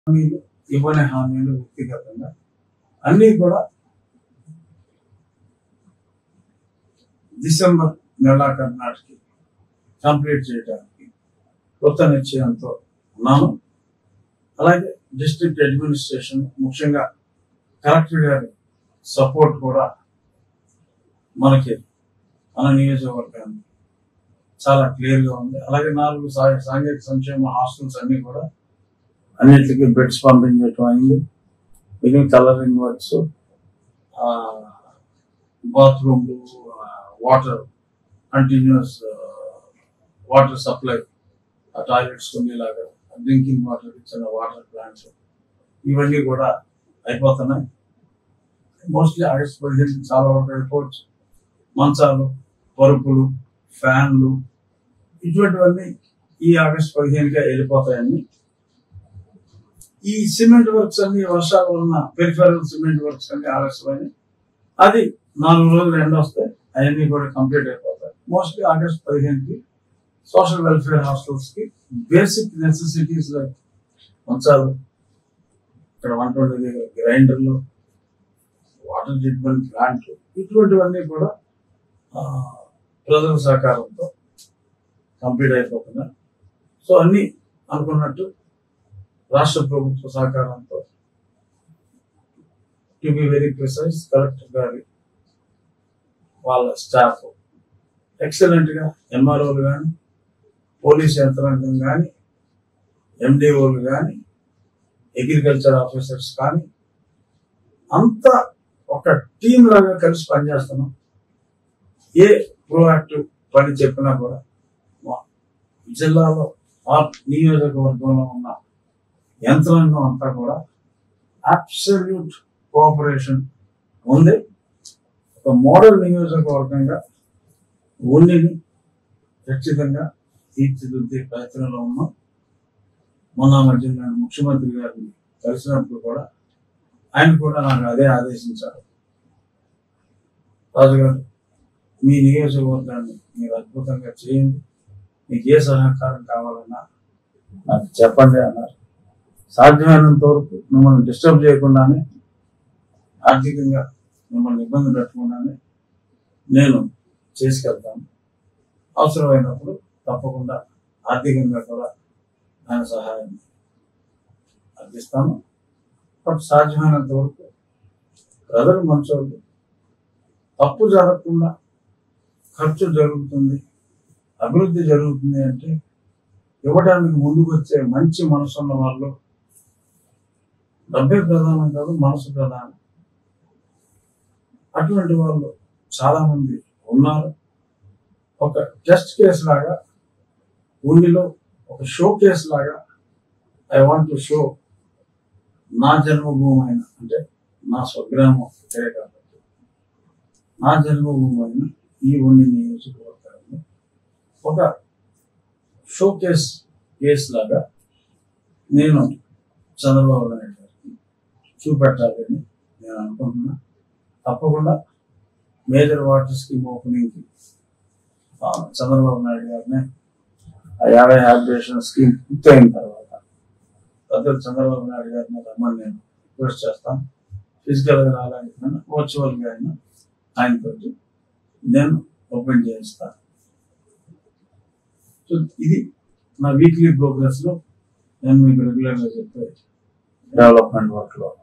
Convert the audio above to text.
హామీలు ఇవ్వని హామీలు వ్యక్తిగతంగా అన్నీ కూడా డిసెంబర్ నెలాఖరు నాటికి కంప్లీట్ చేయడానికి కొత్త నిశ్చయంతో ఉన్నాను అలాగే డిస్ట్రిక్ట్ అడ్మినిస్ట్రేషన్ ముఖ్యంగా కలెక్టర్ గారి సపోర్ట్ కూడా మనకి మన నియోజకవర్గానికి చాలా క్లియర్ గా ఉంది అలాగే నాలుగు సా- సాంఘిక సంక్షేమ హాస్టల్స్ అన్ని కూడా అన్నిటికీ బెడ్స్ పంపించడం అయింది మిగిలిన కలరింగ్ వర్క్స్ బాత్రూమ్లు వాటర్ కంటిన్యూస్ వాటర్ సప్లై ఆ టాయిలెట్స్ కొనేలాగా డ్రింకింగ్ వాటర్ ఇచ్చిన వాటర్ ప్లాంట్స్ ఇవన్నీ కూడా అయిపోతున్నాయి మోస్ట్లీ ఆగస్ట్ పదిహేను చాలా వరకు అయిపోవచ్చు మంచాలు పరుపులు ఫ్యాన్లు ఇటువంటివన్నీ ఈ ఆగస్ట్ పదిహేనుగా వెళ్ళిపోతాయని ఈ సిమెంట్ వర్క్స్ అన్ని వర్షాల వలన పెరిఫెరల్ సిమెంట్ వర్క్స్ అన్ని ఆలస్యమని అది నాలుగు రోజులు ఎండ వస్తాయి అవన్నీ కూడా కంప్లీట్ అయిపోతాయి మోస్ట్లీ ఆగస్ట్ పదిహేనుకి సోషల్ వెల్ఫేర్ హాస్టల్స్ కి బేసిక్ నెసెసిటీస్ లైక్ మంచాలు ఇక్కడ వంట వండేది గ్రైండర్లు వాటర్ ట్రీట్మెంట్ ప్లాంట్లు ఇటువంటివన్నీ కూడా ఆ, ప్రజల సహకారంతో కంప్లీట్ అయిపోతున్నాయి సో అన్ని అనుకున్నట్టు రాష్ట్ర ప్రభుత్వ సహకారంతో to be very precise collector గారి వాళ్ళ స్టాఫ్ ఎక్సలెంట్ గా ఎంఆర్ఓలు కానీ పోలీస్ యంత్రాంగం కానీ ఎండిఓలు కానీ అగ్రికల్చర్ ఆఫీసర్స్ కానీ అంతా ఒక టీం లాగా కలిసి పనిచేస్తున్నాం ఏ ప్రోయాక్టివ్ పని చెప్పినా కూడా మా జిల్లాలో ఆ నియోజకవర్గంలో ఉన్న యంత్రాంగం అంతా కూడా అబ్సల్యూట్ కోఆపరేషన్ ఉంది ఒక మోడల్ నియోజకవర్గంగా ఉన్నిని ఖచ్చితంగా తీర్చిదిద్దే ప్రయత్నంలో ఉన్నాం మొన్న మధ్య నేను ముఖ్యమంత్రి గారిని కలిసినప్పుడు కూడా ఆయన కూడా నాకు అదే ఆదేశించారు రాజుగారు మీ నియోజకవర్గాన్ని మీరు అద్భుతంగా చేయండి మీకు ఏ సహకారం కావాలన్నా నాకు చెప్పండి అన్నారు సాధ్యమైనంత వరకు మిమ్మల్ని డిస్టర్బ్ చేయకుండానే ఆర్థికంగా మిమ్మల్ని ఇబ్బంది పెట్టకుండానే నేను చేసుకెళ్తాను అవసరమైనప్పుడు తప్పకుండా ఆర్థికంగా కూడా ఆయన సహాయం అందిస్తాను బట్ సాధ్యమైనంత వరకు ప్రజలు మంచోళ్ళు తప్పు జరగకుండా ఖర్చు జరుగుతుంది అభివృద్ధి జరుగుతుంది అంటే ఇవ్వడానికి ముందుకు వచ్చే మంచి మనసున్న వాళ్ళు డబ్బే ప్రధానం కాదు మనసు ప్రధానం అటువంటి వాళ్ళు చాలా మంది ఉన్నారు ఒక టెస్ట్ కేసు లాగా ఉండిలో ఒక షో కేసు లాగా ఐ వాంట్ టు షో నా జన్మభూమి అయిన అంటే నా స్వగ్రామం ఇక్కడే కాబట్టి నా జన్మభూమి అయిన ఈ ఉండి నియోజకవర్గాన్ని ఒక షో కేస్ కేసు లాగా నేను చంద్రబాబు నాయుడు గారికి చూపెట్టాలని నేను అనుకుంటున్నా తప్పకుండా మేజర్ వాటర్ స్కీమ్ ఓపెనింగ్కి ఆ, చంద్రబాబు నాయుడు గారిని ఆ యాభై హ్యాబిటేషన్ స్కీమ్ పూర్తయిన తర్వాత పెద్దలు చంద్రబాబు నాయుడు గారిని రమ్మని నేను రిక్వెస్ట్ చేస్తాను ఫిజికల్ గా రాలేకపోయినా వర్చువల్ గా అయినా ఆయనతో నేను ఓపెన్ చేయిస్తాను సో ఇది నా వీక్లీ ప్రోగ్రెస్ లో నేను మీకు రెగ్యులర్ గా చెప్పే డెవలప్మెంట్ వర్క్ లో